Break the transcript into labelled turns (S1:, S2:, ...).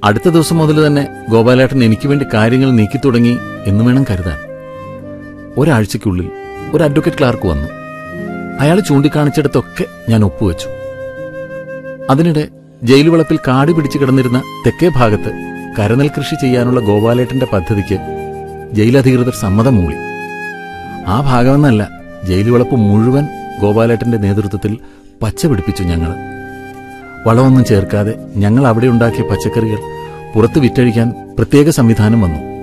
S1: അടുത്ത ദിവസം മുതൽ തന്നെ ഗോപാലേട്ടൻ എനിക്ക് വേണ്ടി കാര്യങ്ങൾ നീക്കി തുടങ്ങി എന്ന് വേണം കരുതാൻ ഒരാഴ്ചയ്ക്കുള്ളിൽ ഒരു അഡ്വക്കേറ്റ് ക്ലാർക്ക് വന്നു അയാൾ ചൂണ്ടിക്കാണിച്ചിടത്തൊക്കെ ഞാൻ ഒപ്പുവെച്ചു അതിനിടെ ജയിൽ വളപ്പിൽ കാട് പിടിച്ചു കിടന്നിരുന്ന തെക്കേ ഭാഗത്ത് കരനെൽ കൃഷി ചെയ്യാനുള്ള ഗോപാലേട്ടന്റെ പദ്ധതിക്ക് ജയിലധികൃതർ സമ്മതം മൂളി ആ ഭാഗമെന്നല്ല ജയിൽ വളപ്പ് മുഴുവൻ ഗോപാലേട്ടന്റെ നേതൃത്വത്തിൽ പച്ച പിടിപ്പിച്ചു ഞങ്ങൾ വളമൊന്നും ചേർക്കാതെ ഞങ്ങൾ അവിടെ ഉണ്ടാക്കിയ പച്ചക്കറികൾ പുറത്ത് വിറ്റഴിക്കാൻ പ്രത്യേക സംവിധാനം വന്നു